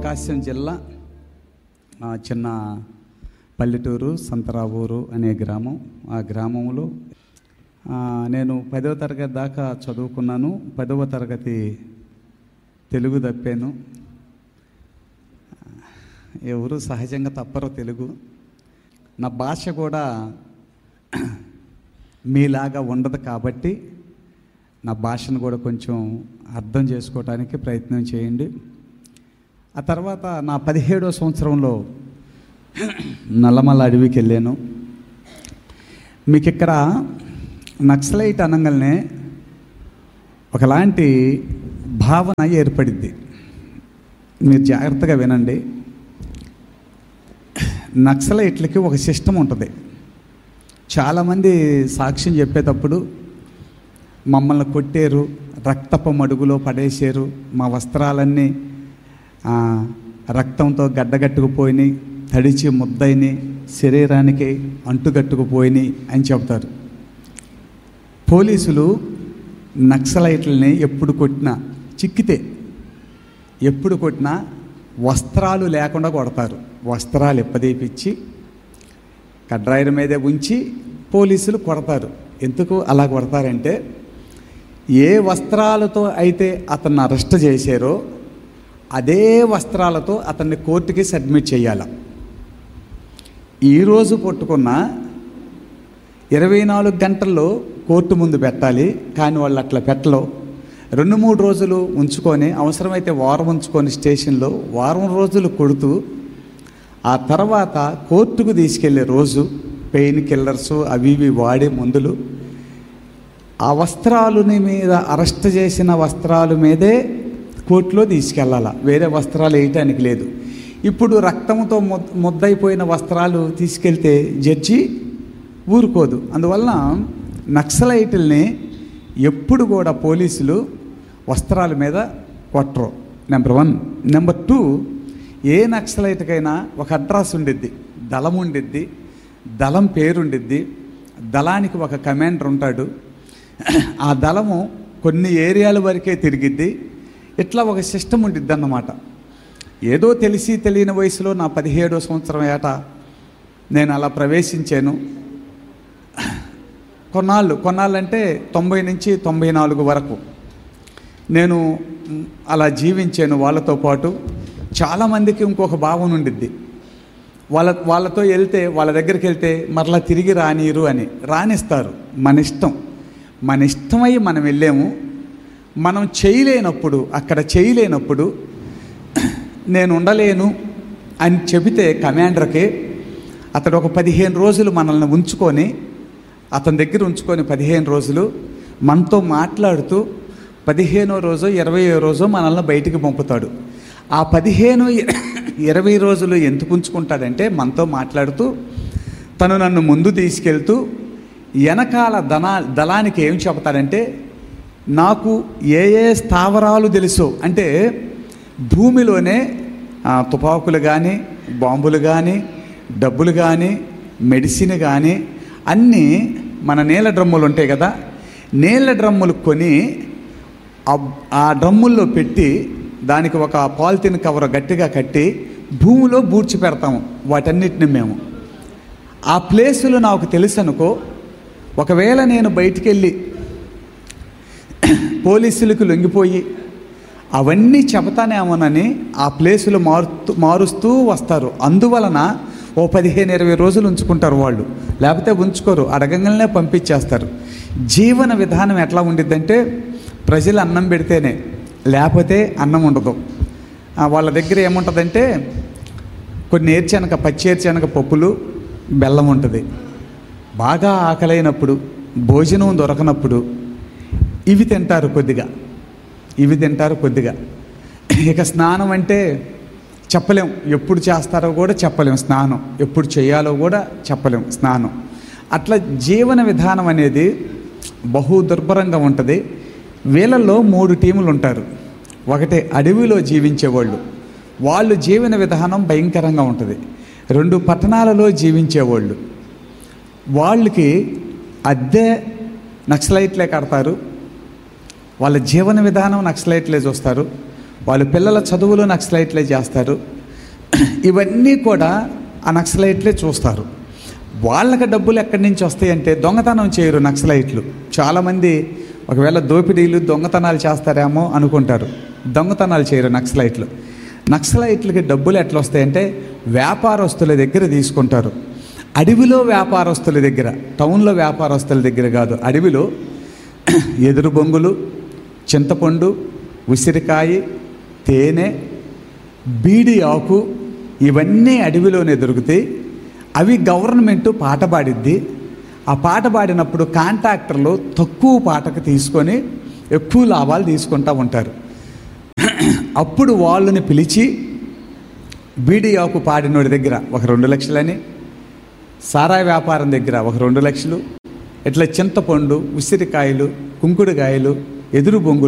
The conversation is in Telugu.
ప్రకాశం జిల్లా ఆ, చిన్న పల్లెటూరు సంతరావూరు అనే గ్రామం ఆ గ్రామంలో ఆ, నేను పదవ తరగతి దాకా చదువుకున్నాను పదవ తరగతి తెలుగు తప్పాను ఎవరు సహజంగా తప్పరు తెలుగు నా భాష కూడా మీలాగా ఉండదు కాబట్టి నా భాషను కూడా కొంచెం అర్థం చేసుకోవడానికి ప్రయత్నం చేయండి ఆ తర్వాత నా పదిహేడో సంవత్సరంలో నల్లమల్ల అడవికి వెళ్ళాను మీకు ఇక్కడ నక్సలైట్ అనగానే ఒకలాంటి భావన ఏర్పడింది మీరు జాగ్రత్తగా వినండి నక్సలైట్లకి ఒక సిస్టమ్ ఉంటుంది చాలామంది సాక్ష్యం చెప్పేటప్పుడు మమ్మల్ని కొట్టారు రక్తపు మడుగులో పడేశారు మా వస్త్రాలన్నీ ఆ, రక్తంతో గడ్డగట్టుకుపోయినాయి తడిచి ముద్దయిని శరీరానికి అంటుగట్టుకుపోయినాయి అని చెప్తారు పోలీసులు నక్సలైట్లని ఎప్పుడు కొట్టినా చిక్కితే ఎప్పుడు కొట్టినా వస్త్రాలు లేకుండా కొడతారు వస్త్రాలు ఎప్పదీపిచ్చి కడ్రాయిల మీదే ఉంచి పోలీసులు కొడతారు ఎందుకు అలా కొడతారంటే ఏ వస్త్రాలతో అయితే అతన్ని అరెస్ట్ చేశారో అదే వస్త్రాలతో అతన్ని కోర్టుకి సబ్మిట్ చేయాలి ఈరోజు పట్టుకున్న ఇరవై నాలుగు గంటల్లో కోర్టు ముందు పెట్టాలి కానీ వాళ్ళు అట్లా పెట్టలో రెండు మూడు రోజులు ఉంచుకొని అవసరమైతే వారం ఉంచుకొని స్టేషన్లో వారం రోజులు కొడుతూ ఆ తర్వాత కోర్టుకు తీసుకెళ్లే రోజు పెయిన్ కిల్లర్స్ అవి ఇవి వాడే మందులు ఆ వస్త్రాలని మీద అరెస్ట్ చేసిన వస్త్రాల మీదే కోర్టులో తీసుకెళ్ళాల వేరే వస్త్రాలు వేయటానికి లేదు ఇప్పుడు రక్తంతో ముద్ ముద్దయిపోయిన వస్త్రాలు తీసుకెళ్తే జడ్జి ఊరుకోదు అందువలన నక్సలైటుల్ని ఎప్పుడు కూడా పోలీసులు వస్త్రాల మీద కొట్టరు నెంబర్ వన్ నెంబర్ టూ ఏ నక్సలైట్కైనా ఒక అడ్రస్ ఉండిద్ది దళం ఉండిద్ది దళం పేరుండిద్ది దళానికి ఒక కమాండర్ ఉంటాడు ఆ దళము కొన్ని ఏరియాల వరకే తిరిగిద్ది ఇట్లా ఒక సిస్టమ్ ఉండిద్ది అన్నమాట ఏదో తెలిసి తెలియని వయసులో నా పదిహేడో సంవత్సరం ఏట నేను అలా ప్రవేశించాను కొన్నాళ్ళు కొన్నాళ్ళంటే తొంభై నుంచి తొంభై నాలుగు వరకు నేను మ్, అలా జీవించాను వాళ్ళతో పాటు చాలామందికి ఇంకొక భావన ఉండిద్ది వాళ్ళ వాళ్ళతో వెళ్తే వాళ్ళ దగ్గరికి వెళ్తే మరలా తిరిగి రానిరు అని రానిస్తారు మన ఇష్టం మన ఇష్టమై మనం వెళ్ళాము మనం చేయలేనప్పుడు అక్కడ చేయలేనప్పుడు నేను ఉండలేను అని చెబితే కమాండర్కి అతడు ఒక పదిహేను రోజులు మనల్ని ఉంచుకొని అతని దగ్గర ఉంచుకొని పదిహేను రోజులు మనతో మాట్లాడుతూ పదిహేనో రోజు ఇరవయో రోజు మనల్ని బయటికి పంపుతాడు ఆ పదిహేను ఇరవై రోజులు ఎందుకు ఉంచుకుంటాడంటే మనతో మాట్లాడుతూ తను నన్ను ముందు తీసుకెళ్తూ వెనకాల దళ దళానికి ఏం చెప్తాడంటే నాకు ఏ ఏ స్థావరాలు తెలుసు అంటే భూమిలోనే ఆ, తుపాకులు కానీ బాంబులు కానీ డబ్బులు కానీ మెడిసిన్ కానీ అన్నీ మన నీళ్ళ డ్రమ్ములు ఉంటాయి కదా నీళ్ళ డ్రమ్ములు కొని ఆ- ఆ డ్రమ్ముల్లో పెట్టి దానికి ఒక పాలిథిన్ కవర్ గట్టిగా కట్టి భూమిలో బూడ్చి పెడతాము వాటన్నిటిని మేము ఆ ప్లేసులు నాకు తెలుసు అనుకో ఒకవేళ నేను బయటికి వెళ్ళి పోలీసులకు లొంగిపోయి అవన్నీ చెబుతానేమోనని ఆ ప్లేసులు మారుతూ మారుస్తూ వస్తారు అందువలన ఓ పదిహేను ఇరవై రోజులు ఉంచుకుంటారు వాళ్ళు లేకపోతే ఉంచుకోరు అడగంగానే పంపించేస్తారు జీవన విధానం ఎట్లా ఉండిద్దంటే ప్రజలు అన్నం పెడితేనే లేకపోతే అన్నం ఉండదు ఆ, వాళ్ళ దగ్గర ఏముంటుందంటే కొన్ని ఏర్చనక పచ్చి ఏర్చనక పప్పులు బెల్లం ఉంటుంది బాగా ఆకలైనప్పుడు భోజనం దొరకనప్పుడు ఇవి తింటారు కొద్దిగా ఇవి తింటారు కొద్దిగా ఇక స్నానం అంటే చెప్పలేం ఎప్పుడు చేస్తారో కూడా చెప్పలేం స్నానం ఎప్పుడు చేయాలో కూడా చెప్పలేం స్నానం అట్లా జీవన విధానం అనేది బహు దుర్భరంగా ఉంటుంది వీళ్ళల్లో మూడు టీములు ఉంటారు ఒకటి అడవిలో జీవించేవాళ్ళు వాళ్ళు జీవన విధానం భయంకరంగా ఉంటుంది రెండు పట్టణాలలో జీవించేవాళ్ళు వాళ్ళకి అద్దె నక్సలైట్లే కడతారు వాళ్ళ జీవన విధానం నక్సలైట్లే చూస్తారు వాళ్ళ పిల్లల చదువులు నక్సలైట్లే చేస్తారు ఇవన్నీ కూడా ఆ నక్సలైట్లే చూస్తారు వాళ్ళకి డబ్బులు ఎక్కడి నుంచి వస్తాయంటే దొంగతనం చేయరు నక్సలైట్లు చాలామంది ఒకవేళ దోపిడీలు దొంగతనాలు చేస్తారేమో అనుకుంటారు దొంగతనాలు చేయరు నక్సలైట్లు నక్సలైట్లకి డబ్బులు ఎట్లా వస్తాయంటే వ్యాపారస్తుల దగ్గర తీసుకుంటారు అడవిలో వ్యాపారస్తుల దగ్గర టౌన్లో వ్యాపారస్తుల దగ్గర కాదు అడవిలో ఎదురు బొంగులు చింతపండు ఉసిరికాయ తేనె బీడి ఆకు ఇవన్నీ అడవిలోనే దొరుకుతాయి అవి గవర్నమెంట్ పాట పాడిద్ది ఆ పాట పాడినప్పుడు కాంట్రాక్టర్లు తక్కువ పాటకు తీసుకొని ఎక్కువ లాభాలు తీసుకుంటూ ఉంటారు అప్పుడు వాళ్ళని పిలిచి బీడి ఆకు పాడినోడి దగ్గర ఒక రెండు లక్షలని సారాయి వ్యాపారం దగ్గర ఒక రెండు లక్షలు ఇట్లా చింతపండు ఉసిరికాయలు కుంకుడుకాయలు ఎదురు బొంగులు